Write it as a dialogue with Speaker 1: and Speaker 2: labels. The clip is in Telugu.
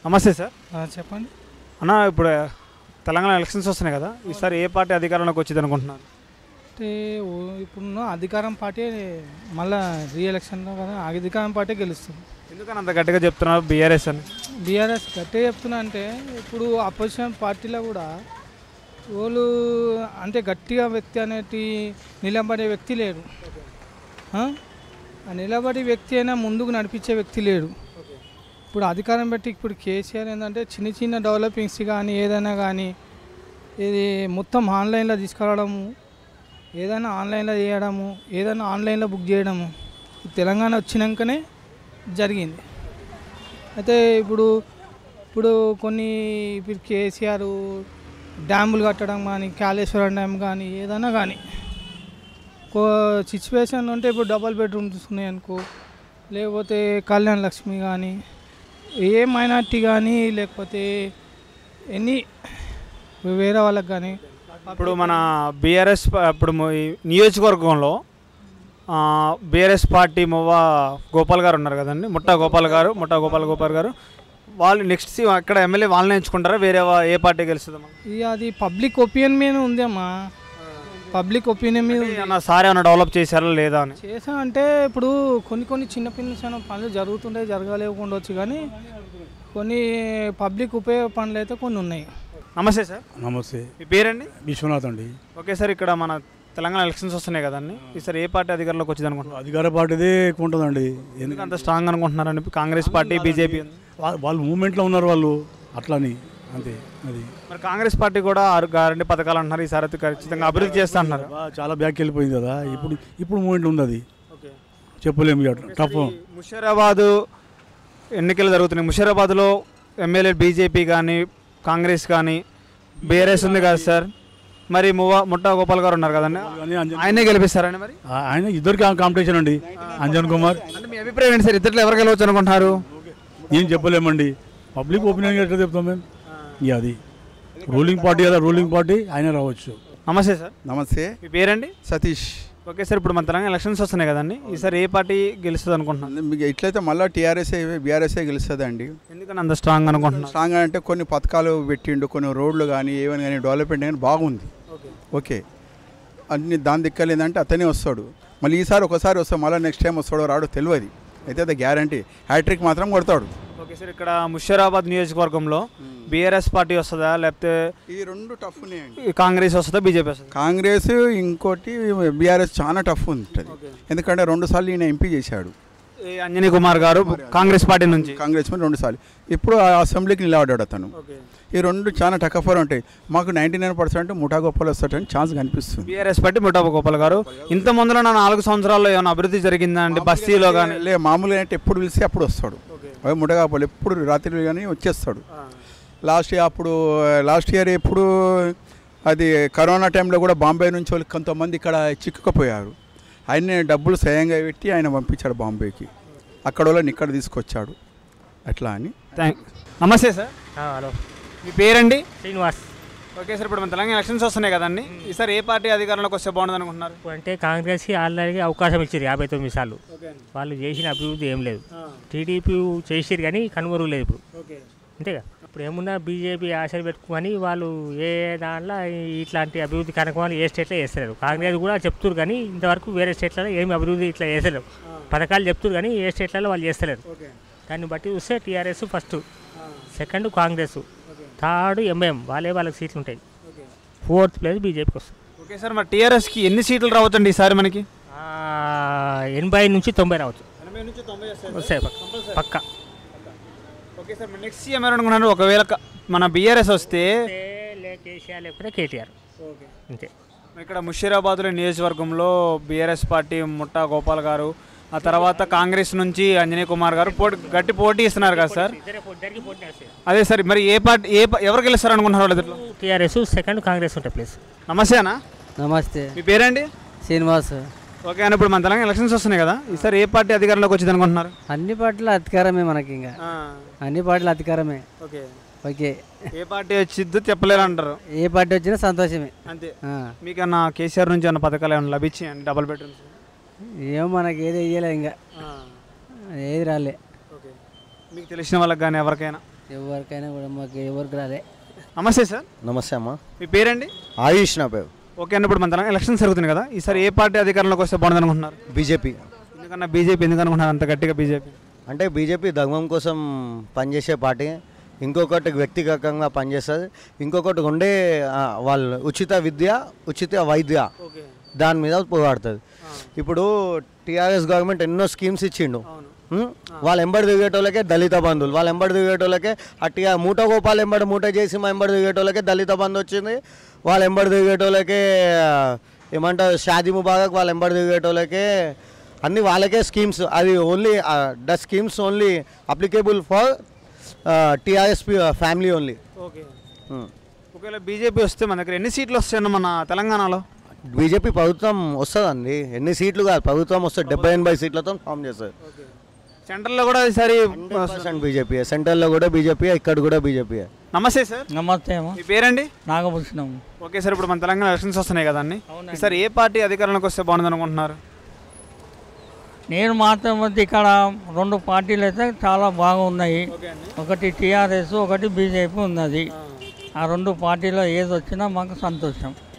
Speaker 1: నమస్తే సార్
Speaker 2: ఆ, చెప్పండి
Speaker 1: అన్న ఇప్పుడు తెలంగాణ ఎలక్షన్స్ వస్తున్నాయి కదా ఈసారి ఏ పార్టీ అధికారంలోకి వచ్చింది అనుకుంటున్నారు
Speaker 2: అంటే ఓ- ఇప్పుడున్న అధికారం పార్టీ మళ్ళా రీఎలక్షన్లో కదా అధికారం పార్టీ గెలుస్తుంది
Speaker 1: ఎందుకని అంత గట్టిగా చెప్తున్నారు బీఆర్ఎస్ అని
Speaker 2: బీఆర్ఎస్ గట్టిగా చెప్తున్నా అంటే ఇప్పుడు అపోజిషన్ పార్టీలో కూడా వాళ్ళు అంటే గట్టిగా వ్యక్తి అనేటి నిలబడే వ్యక్తి లేడు ఆ? ఆ నిలబడే వ్యక్తి అయినా ముందుకు నడిపించే వ్యక్తి లేడు ఇప్పుడు అధికారం పెట్టి ఇప్పుడు కేసీఆర్ ఏంటంటే చిన్న చిన్న డెవలపింగ్స్ కానీ ఏదైనా కానీ ఇది మొత్తం ఆన్లైన్లో తీసుకురావడము ఏదైనా ఆన్లైన్లో చేయడము ఏదైనా ఆన్లైన్లో బుక్ చేయడము ఈ తెలంగాణ వచ్చినాకనే జరిగింది అయితే ఇప్పుడు ఇప్పుడు కొన్ని ఇప్పుడు కేసీఆర్ డ్యాములు కట్టడం కానీ కాళేశ్వరం డ్యామ్ కానీ ఏదైనా కానీ సిచ్యువేషన్ ఉంటే ఇప్పుడు డబల్ బెడ్రూమ్స్ ఉన్నాయి అనుకో లేకపోతే కళ్యాణ్ లక్ష్మి కానీ ఏ మైనార్టీ కానీ లేకపోతే ఎనీ వేరే వాళ్ళకి కానీ
Speaker 1: ఇప్పుడు మన బీఆర్ఎస్ ఇప్పుడు మొ- ఈ నియోజకవర్గంలో బీఆర్ఎస్ పార్టీ మువ్వ గోపాల్ గారు ఉన్నారు కదండి ముట్టా గోపాల్ గారు ముట్టా గోపాల్ గోపాల్ గారు వాళ్ళు నెక్స్ట్ అక్కడ ఎమ్మెల్యే వాళ్ళని ఎంచుకుంటారా వేరే వా- ఏ పార్టీ గెలుస్తుందమ్మా
Speaker 2: ఇక అది పబ్లిక్ ఒపీనియన్ మీద ఉందమ్మా పబ్లిక్ ఒపీనియన్ మీద ఉంది.
Speaker 1: అన్న సార్ ఏమైనా డెవలప్ చేశారా లేదా అని
Speaker 2: చేసా అంటే ఇప్పుడు కొన్ని కొన్ని చిన్న చిన్న పనులు జరుగుతుంటే జరగలేకుండొచ్చు కానీ కొన్ని పబ్లిక్ ఉపయోగ పనులు అయితే కొన్ని ఉన్నాయి
Speaker 1: నమస్తే సార్
Speaker 3: నమస్తే
Speaker 1: మీ పేరండి
Speaker 3: విశ్వనాథ్ అండి
Speaker 1: ఓకే సార్ ఇక్కడ మన తెలంగాణ ఎలక్షన్స్ వస్తున్నాయి కదండి ఈసారి ఏ పార్టీ అధికారంలోకి వచ్చింది అనుకుంటున్నారు
Speaker 3: అధికార పార్టీదే ఎక్కువ ఉంటుందండి
Speaker 1: ఎందుకు
Speaker 3: ఎందుకంటే
Speaker 1: అంత స్ట్రాంగ్ అనుకుంటున్నారండి కాంగ్రెస్ పార్టీ బీజేపీ ఉంది
Speaker 3: వా- వాళ్ళు మూమెంట్లో ఉన్నారు వాళ్ళు అట్లని అంతే అది
Speaker 1: మరి కాంగ్రెస్ పార్టీ కూడా ఆరు గ్యారంటీ పథకాలు అంటున్నారు ఈసారి అయితే ఖచ్చితంగా అభివృద్ధి చేస్తా అంటున్నారు
Speaker 3: బా- చాలా బ్యాక్ వెళ్ళిపోయింది కదా ఇప్పుడు ఇప్పుడు మూమెంట్ ఉంది అది చెప్పలేము ఇక టఫ్
Speaker 1: ముషీరాబాద్ ఎన్నికలు జరుగుతున్నాయి ముషీరాబాద్లో ఎమ్మెల్యే బీజేపీ కానీ కాంగ్రెస్ కానీ బీఆర్ఎస్ ఉంది కదా సార్ మరి మువ్వ ముట్టా గోపాల్ గారు ఉన్నారు కదండి
Speaker 3: కానీ అంజన్
Speaker 1: ఆయనే గెలిపిస్తారండి మరి
Speaker 3: ఆ- ఆయన ఇద్దరికి కాంపిటీషన్ అండి అంజన్ కుమార్
Speaker 1: అంటే మీ అభిప్రాయం ఏంటి సార్ ఇద్దరు ఎవరు గెలవచ్చు అనుకుంటున్నారు
Speaker 3: ఏం చెప్పలేమండి పబ్లిక్ ఒపీనియన్ ఎట్లా చెప్తాం మేము ఇక అది రూలింగ్ పార్టీ కదా రూలింగ్ పార్టీ ఆయన రావచ్చు
Speaker 1: నమస్తే సార్
Speaker 4: నమస్తే
Speaker 1: మీ పేరండి
Speaker 4: సతీష్
Speaker 1: ఓకే సార్ ఇప్పుడు మన తెలంగాణ ఎలక్షన్స్ వస్తున్నాయి కదండి ఈసారి ఏ పార్టీ గెలుస్తుంది అనుకుంటున్నాను
Speaker 4: మీకు ఇట్లయితే మళ్ళీ టీఆర్ఎస్ఏ బీఆర్ఎస్ఏ గెలుస్తుంది అండి
Speaker 1: ఎందుకని అంత స్ట్రాంగ్ అనుకుంటున్నాను
Speaker 4: స్ట్రాంగ్ అంటే కొన్ని పథకాలు పెట్టిండు కొన్ని రోడ్లు కానీ ఏమైనా కానీ డెవలప్మెంట్ కానీ బాగుంది ఓకే అన్ని దాని దిక్కలేదంటే అతనే వస్తాడు మళ్ళీ ఈసారి ఒకసారి వస్తాడు మళ్ళీ నెక్స్ట్ టైం వస్తాడో రాడో తెలియదు అయితే అది గ్యారంటీ హ్యాట్రిక్ మాత్రం కొడతాడు
Speaker 1: ఓకే సార్ ఇక్కడ ముషీరాబాద్ నియోజకవర్గంలో బీఆర్ఎస్ పార్టీ వస్తుందా లేకపోతే
Speaker 4: ఈ రెండు టఫ్ ఉన్నాయండి
Speaker 1: ఈ కాంగ్రెస్ వస్తుందా బీజేపీ వస్తుందా
Speaker 4: కాంగ్రెస్ ఇంకోటి బీఆర్ఎస్ చాలా టఫ్ ఉంటుంది ఎందుకంటే రెండు సార్లు ఈయన ఎంపీ చేశాడు
Speaker 1: ఈ అంజనీ కుమార్ గారు కాంగ్రెస్ పార్టీ నుంచి
Speaker 4: కాంగ్రెస్ మీద రెండు సార్లు ఇప్పుడు ఆ అసెంబ్లీకి నిలబడ్డాడు అతను
Speaker 1: ఓకే
Speaker 4: ఈ రెండు చాలా టకఫర్ ఉంటాయి మాకు నైంటీ నైన్ పర్సెంట్ ముఠా గొప్పలు వస్తాడని ఛాన్స్ కనిపిస్తుంది
Speaker 1: బీఆర్ఎస్ పార్టీ ముఠాబు గోపాల్ గారు ఇంత ముందులో నా నాలుగు సంవత్సరాల్లో ఏమైనా అభివృద్ధి జరిగిందా అండి బస్తీలో కానీ
Speaker 4: లే మామూలుగా అంటే ఎప్పుడు పిలిస్తే అప్పుడు వస్తాడు అవి ముఠా గొప్పలు ఎప్పుడు రాత్రి కానీ వచ్చేస్తాడు లాస్ట్ ఇయర్ అప్పుడు లాస్ట్ ఇయర్ ఎప్పుడు అది కరోనా టైంలో కూడా బాంబే నుంచి వాళ్ళు కొంతమంది ఇక్కడ చిక్కుకుపోయారు ఆయన డబ్బులు స్వయంగా పెట్టి ఆయన పంపించాడు బాంబేకి అక్కడ వాళ్ళని ఇక్కడ తీసుకొచ్చాడు అట్లా అని
Speaker 1: థ్యాంక్ నమస్తే సార్
Speaker 5: హలో
Speaker 1: మీ పేరండి
Speaker 5: శ్రీనివాస్
Speaker 1: ఓకే సార్ ఇప్పుడు మన తెలంగాణ ఎలక్షన్స్ వస్తున్నాయి కదండి ఈసారి ఏ పార్టీ అధికారంలోకి వస్తే బాగుంటుంది అనుకుంటున్నారు
Speaker 5: ఇప్పుడు అంటే కాంగ్రెస్కి ఆల్రెడీ అవకాశం ఇచ్చారు యాభై తొమ్మిది సార్లు వాళ్ళు చేసిన అభివృద్ధి ఏం లేదు టీడీపీ చేసిరు కానీ కనుమరుగు లేదు ఇప్పుడు
Speaker 1: ఓకే
Speaker 5: అంతేగా ఇప్పుడు ఏమున్నా బీజేపీ ఆశలు పెట్టుకొని వాళ్ళు ఏ దాంట్లో ఇట్లాంటి అభివృద్ధి కార్యక్రమాలు ఏ స్టేట్లో చేస్తలేరు కాంగ్రెస్ కూడా చెప్తున్నారు కానీ ఇంతవరకు వేరే స్టేట్లలో ఏమి అభివృద్ధి ఇట్లా చేస్తలేరు పథకాలు చెప్తున్నారు కానీ ఏ స్టేట్లలో వాళ్ళు చేస్తలేరు
Speaker 1: ఓకే
Speaker 5: దాన్ని బట్టి చూస్తే TRS first second Congress third MIM వాళ్ళే వాళ్ళకి సీట్లు ఉంటాయి ఫోర్త్ ప్లేస్ బీజేపీకి వస్తుంది
Speaker 1: ఓకే సార్ మరి టీఆర్ఎస్కి ఎన్ని సీట్లు రావచ్చండి ఈసారి మనకి
Speaker 5: ఆ, ఎనభై నుంచి తొంభై రావచ్చు వస్తాయి పక్క పక్క
Speaker 1: ఓకే సార్ నెక్స్ట్ సీఎం ఎవరు అనుకున్నారు ఒకవేళ క- మన బీఆర్ఎస్ వస్తే
Speaker 5: కేసీఆర్ లేకపోతే కేటీఆర్
Speaker 1: ఓకే
Speaker 5: అంతే
Speaker 1: ఇక్కడ ముషీరాబాద్లో నియోజకవర్గంలో బీఆర్ఎస్ పార్టీ ముట్టా గోపాల్ గారు ఆ తర్వాత కాంగ్రెస్ నుంచి అంజనీ కుమార్ గారు పోటీ గట్టి పోటీ ఇస్తున్నారు కదా సార్ అదే సార్ మరి ఏ పార్టీ ఏ పా- ఎవరు గెలుస్తారు అనుకుంటున్నారు వాళ్ళిద్దరిలో
Speaker 5: టీఆర్ఎస్ సెకండ్ కాంగ్రెస్ ఉంటాయి ప్లేస్
Speaker 1: నమస్తే అన్న
Speaker 6: నమస్తే
Speaker 1: మీ పేరేంటి
Speaker 6: శ్రీనివాస్
Speaker 1: ఓకే అన్న ఇప్పుడు మన తెలంగాణ ఎలక్షన్స్ వస్తున్నాయి కదా ఈసారి ఏ పార్టీ అధికారంలోకి వచ్చింది అనుకుంటున్నారు
Speaker 6: అన్ని పార్టీల అధికారమే మనకి ఇంకా అన్ని పార్టీల అధికారమే
Speaker 1: ఓకే
Speaker 6: ఓకే
Speaker 1: ఏ పార్టీ వచ్చిద్దో చెప్పలేరు అంటారు
Speaker 6: ఏ పార్టీ వచ్చినా సంతోషమే
Speaker 1: అంతే
Speaker 6: ఆ.
Speaker 1: మీకన్నా కేసీఆర్ నుంచి అన్న పథకాలు ఏమైనా లభించాయండి డబుల్ బెడ్రూమ్స్
Speaker 6: ఏమో మనకి ఏది వెయ్యలే ఇంకా ఏది రాలే
Speaker 1: ఓకే మీకు తెలిసిన వాళ్ళకి కానీ ఎవరికైనా
Speaker 6: ఎవరికైనా కూడా మాకు ఎవరికి రాలే
Speaker 1: నమస్తే సార్
Speaker 7: నమస్తే అమ్మ
Speaker 1: మీ పేరండి
Speaker 7: ఆయుష్ నా పేరు
Speaker 1: ఓకే అండి ఇప్పుడు మన తెలంగాణ ఎలక్షన్స్ జరుగుతుంది కదా ఈసారి ఏ పార్టీ అధికారంలోకి వస్తే బాగుంది అనుకుంటున్నారు
Speaker 7: బీజేపీ
Speaker 1: ఎందుకన్నా బీజేపీ ఎందుకు అనుకుంటున్నారు అంత గట్టిగా బీజేపీ
Speaker 7: అంటే బీజేపీ ధర్మం కోసం పనిచేసే పార్టీ ఇంకొకటి వ్యక్తిగతంగా పనిచేస్తుంది ఇంకొకటి ఉండే ఆ, వాళ్ళు ఉచిత విద్య ఉచిత వైద్య
Speaker 1: ఓకే
Speaker 7: దాని మీద పోరాడుతుంది ఇప్పుడు టీఆర్ఎస్ గవర్నమెంట్ ఎన్నో స్కీమ్స్ ఇచ్చిండు ఉం? వాళ్ళ ఎంబడి దిగేటోళ్ళకే దళిత బంధువులు వాళ్ళ ఎంబడి దిగేటోళ్ళకే అట్టిగా మూట గోపాలు ఎంబడి మూట చేసి మా ఎంబడి దిగేటోళ్ళకే దళిత బంధు వచ్చింది వాళ్ళ ఎంబడి దిగేటోళ్ళకే ఆ, ఏమంటారు షాదీ ముబారక్ వాళ్ళ ఎంబడి దిగేటోళ్ళకే అన్ని వాళ్ళకే స్కీమ్స్ అది only the schemes only applicable for TRS family only
Speaker 1: okay ఒకవేళ బీజేపీ వస్తే మన దగ్గర ఎన్ని సీట్లు వస్తాయన్న మన తెలంగాణలో
Speaker 7: బీజేపీ ప్రభుత్వం వస్తుందండి ఎన్ని సీట్లు కాదు ప్రభుత్వం వస్తుంది డెబ్బై ఎనభై సీట్లతో ఫామ్ చేస్తుంది
Speaker 1: సెంట్రల్లో కూడా ఈసారి
Speaker 7: పర్సెంట్ బీజేపీ సెంట్రల్లో కూడా బీజేపీ ఇక్కడ కూడా బీజేపీ
Speaker 1: నమస్తే సార్
Speaker 2: నమస్తే అమ్మ
Speaker 1: మీ పేరండి
Speaker 2: నాగభూషణం
Speaker 1: ఓకే సార్ ఇప్పుడు మన తెలంగాణ ఎలక్షన్స్ వస్తున్నాయి కదండి ఈసారి ఏ పార్టీ అధికారంలోకి వస్తే బాగుంది అనుకుంటున్నారు
Speaker 2: నేను మాత్రం అయితే ఇక్కడ రెండు పార్టీలు అయితే చాలా బాగున్నాయి ఒకటి టీఆర్ఎస్ ఒకటి బీజేపీ ఉన్నది ఆ రెండు పార్టీలో ఏది వచ్చినా మాకు సంతోషం